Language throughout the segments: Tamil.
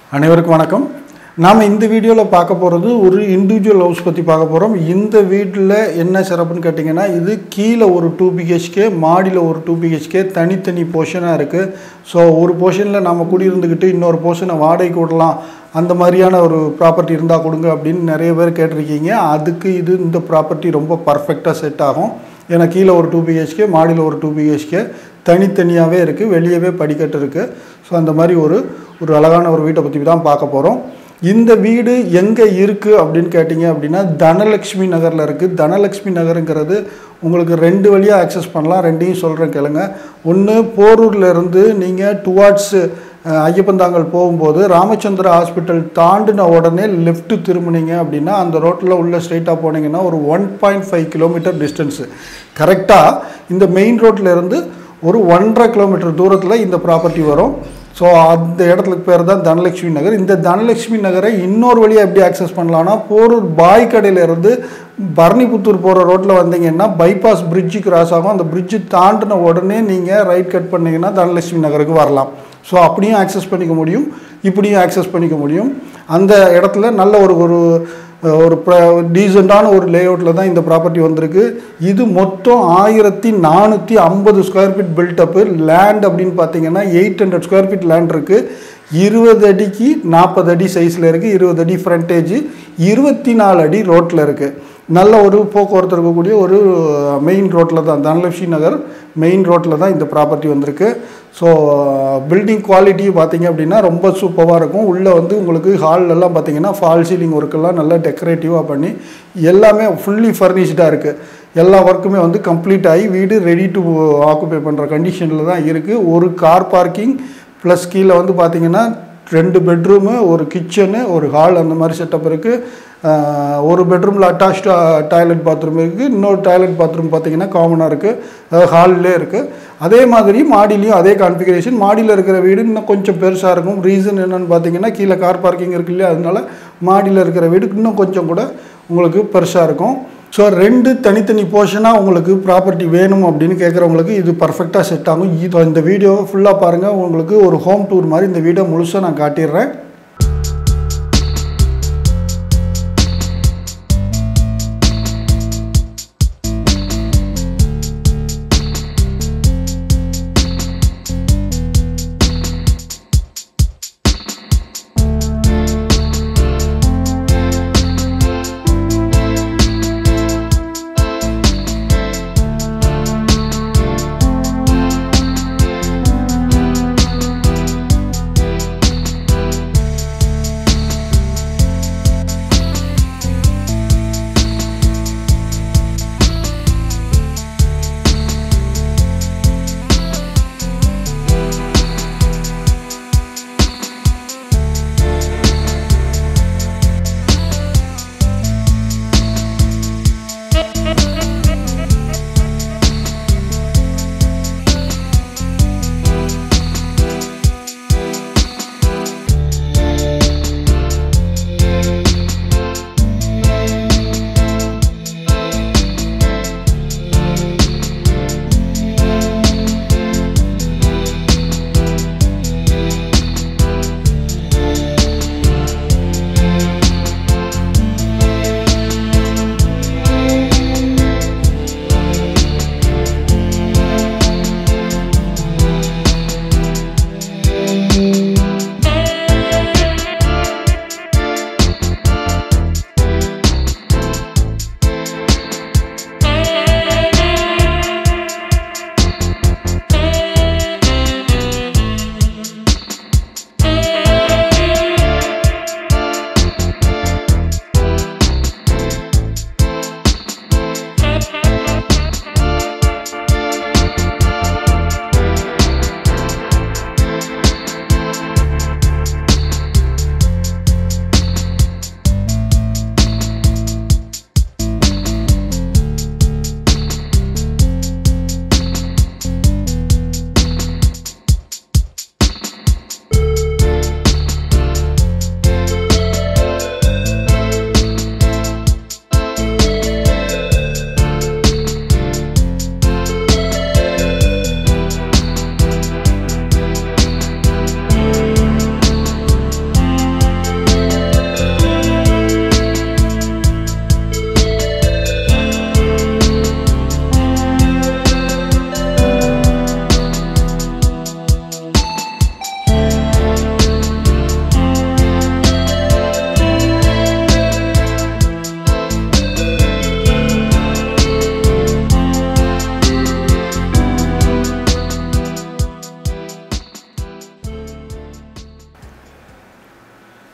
அனைவருக்கும் வணக்கம் நாம் இந்த வீடியோவில் பார்க்க போகிறது ஒரு இண்டிவிஜுவல் ஹவுஸ் பற்றி பார்க்க போகிறோம் இந்த வீட்டில் என்ன சிறப்புன்னு கேட்டிங்கன்னா இது கீழே ஒரு டூ பிஹெச்கே மாடியில் ஒரு டூ பிஹெச்கே தனித்தனி போர்ஷனாக இருக்குது ஸோ ஒரு போர்ஷனில் நம்ம குடியிருந்துக்கிட்டு இன்னொரு போர்ஷனை வாடகைக்கு விடலாம் அந்த மாதிரியான ஒரு ப்ராப்பர்ட்டி இருந்தால் கொடுங்க அப்படின்னு நிறைய பேர் கேட்டிருக்கீங்க அதுக்கு இது இந்த ப்ராப்பர்ட்டி ரொம்ப பர்ஃபெக்டாக செட் ஆகும் ஏன்னா கீழே ஒரு டூ பிஹெச்கே மாடியில் ஒரு டூ பிஹெச்கே தனித்தனியாகவே இருக்குது வெளியவே படிக்கட்டு இருக்குது ஸோ அந்த மாதிரி ஒரு ஒரு அழகான ஒரு வீட்டை பற்றி தான் பார்க்க போகிறோம் இந்த வீடு எங்கே இருக்குது அப்படின்னு கேட்டிங்க அப்படின்னா தனலக்ஷ்மி நகரில் இருக்குது தனலக்ஷ்மி நகருங்கிறது உங்களுக்கு ரெண்டு வழியாக ஆக்சஸ் பண்ணலாம் ரெண்டையும் சொல்கிறேன் கேளுங்க ஒன்று போரூர்லேருந்து நீங்கள் டுவார்ட்ஸ் ஐயப்பந்தாங்கல் போகும்போது ராமச்சந்திர ஹாஸ்பிட்டல் தாண்டின உடனே லெஃப்ட் திரும்பினீங்க அப்படின்னா அந்த ரோட்டில் உள்ள ஸ்ட்ரைட்டாக போனீங்கன்னா ஒரு one point five kilometre distance கரெக்டாக இந்த மெயின் ரோட்டில் இருந்து ஒரு ஒன்றரை கிலோமீட்டர் தூரத்தில் இந்த ப்ராப்பர்ட்டி வரும் ஸோ அந்த இடத்துக்கு பேர் தான் தனலட்சுமி நகர் இந்த தனலட்சுமி நகரை இன்னொரு வழியாக எப்படி ஆக்சஸ் பண்ணலான்னா போரூர் பாய் கடையிலேருந்து பரணிபுத்தூர் போகிற ரோட்டில் வந்தீங்கன்னா பைபாஸ் பிரிட்ஜு கிராஸ் ஆகும் அந்த பிரிட்ஜு தாண்டின உடனே நீங்கள் ரைட் கட் பண்ணிங்கன்னா தனலட்சுமி நகருக்கு வரலாம் ஸோ அப்படியும் ஆக்சஸ் பண்ணிக்க முடியும் இப்படியும் ஆக்சஸ் பண்ணிக்க முடியும் அந்த இடத்துல நல்ல ஒரு ஒரு ஒரு டீசெண்டான ஒரு லேஅவுட்டில் தான் இந்த ப்ராப்பர்ட்டி வந்திருக்கு இது மொத்தம் ஆயிரத்தி நானூற்றி ஐம்பது ஸ்கொயர் ஃபீட் பில்டப்பு லேண்ட் அப்படின்னு பார்த்தீங்கன்னா eight hundred square feet land இருக்குது இருபது அடிக்கு நாற்பது அடி சைஸில் இருக்குது இருபது அடி ஃப்ரண்டேஜ் இருபத்தி நாலு அடி ரோட்டில் இருக்குது நல்ல ஒரு போக்குவரத்து இருக்கக்கூடிய ஒரு மெயின் ரோட்டில் தான் தனலட்சுமி நகர் மெயின் ரோட்டில் தான் இந்த ப்ராப்பர்ட்டி வந்திருக்கு ஸோ பில்டிங் குவாலிட்டி பார்த்தீங்க அப்படின்னா ரொம்ப சூப்பராக இருக்கும் உள்ளே வந்து உங்களுக்கு ஹால்லெல்லாம் பார்த்தீங்கன்னா ஃபால் சீலிங் ஒர்க்கெல்லாம் நல்லா டெக்கரேட்டிவாக பண்ணி எல்லாமே ஃபுல்லி ஃபர்னிஷ்டாக இருக்குது எல்லா ஒர்க்குமே வந்து கம்ப்ளீட் ஆகி வீடு ரெடி டு ஆக்குபை பண்ணுற கண்டிஷனில் தான் இருக்குது ஒரு கார் பார்க்கிங் ப்ளஸ் கீழே வந்து பார்த்தீங்கன்னா ரெண்டு பெட்ரூமு ஒரு கிச்சனு ஒரு ஹால் அந்த மாதிரி செட்டப் இருக்குது ஒரு பெட்ரூமில் அட்டாச்டு டாய்லெட் பாத்ரூம் இருக்குது இன்னொரு டாய்லெட் பாத்ரூம் பார்த்தீங்கன்னா காமனாக இருக்குது அதாவது ஹால்லே இருக்குது அதே மாதிரி மாடிலையும் அதே கான்ஃபிகரேஷன் மாடியில் இருக்கிற வீடு இன்னும் கொஞ்சம் பெருசாக இருக்கும் ரீசன் என்னென்னு பார்த்தீங்கன்னா கீழே கார் பார்க்கிங் இருக்கு இல்லையா அதனால மாடியில் இருக்கிற வீடு இன்னும் கொஞ்சம் கூட உங்களுக்கு பெருசாக இருக்கும் ஸோ ரெண்டு தனித்தனி போர்ஷனாக உங்களுக்கு ப்ராப்பர்ட்டி வேணும் அப்படின்னு கேட்குறவங்களுக்கு இது பர்ஃபெக்டாக செட் ஆகும் இது இந்த வீடியோவை ஃபுல்லாக பாருங்கள் உங்களுக்கு ஒரு ஹோம் டூர் மாதிரி இந்த வீடியோ முழுசாக நான் காட்டிடுறேன்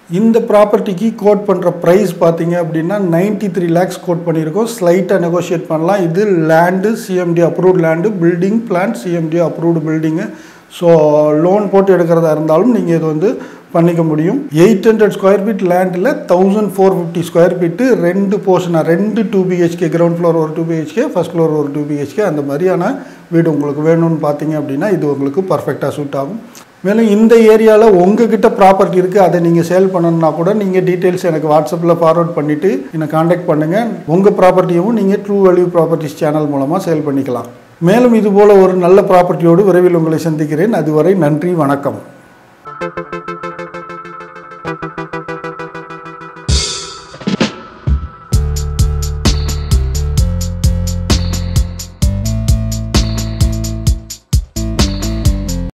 இந்த ப்ராப்பர்ட்டிக்கு கோட் பண்ணுற ப்ரைஸ் பார்த்தீங்க அப்படின்னா நைன்ட்டி த்ரீ லேக்ஸ் கோட் பண்ணியிருக்கோம் ஸ்லைட்டாக நெகோஷியேட் பண்ணலாம் இது land CMD approved land building plan CMD approved building so loan போட்டு எடுக்கிறதா இருந்தாலும் நீங்கள் இது வந்து பண்ணிக்க முடியும் எயிட் ஹண்ட்ரட் ஸ்கொயர் ஃபீட் லேண்டில் thousand four fifty square feet ரெண்டு போர்ஷனாக ரெண்டு டூ பிஹெச்கே கிரவுண்ட் ஃப்ளோர் ஒரு டூ பிஹெச்கே ஃபஸ்ட் ஃப்ளோர் ஒரு டூ பிஹெச்கே அந்த மாதிரியான வீடு உங்களுக்கு வேணும்னு பார்த்தீங்க அப்படின்னா இது உங்களுக்கு பர்ஃபெக்டாக சூட் ஆகும் மேலும் இந்த ஏரியாவில் உங்ககிட்ட ப்ராப்பர்ட்டி இருக்குது அதை நீங்கள் சேல் பண்ணணும்னா கூட நீங்கள் டீட்டெயில்ஸ் எனக்கு வாட்ஸ்அப்பில் ஃபார்வர்ட் பண்ணிவிட்டு என்னை காண்டாக்ட் பண்ணுங்கள் உங்கள் ப்ராப்பர்ட்டியும் நீங்கள் ட்ரூ வேல்யூ ப்ராப்பர்ட்டிஸ் சேனல் மூலமாக சேல் பண்ணிக்கலாம் மேலும் இதுபோல் ஒரு நல்ல ப்ராப்பர்ட்டியோடு விரைவில் உங்களை சந்திக்கிறேன் அதுவரை நன்றி வணக்கம்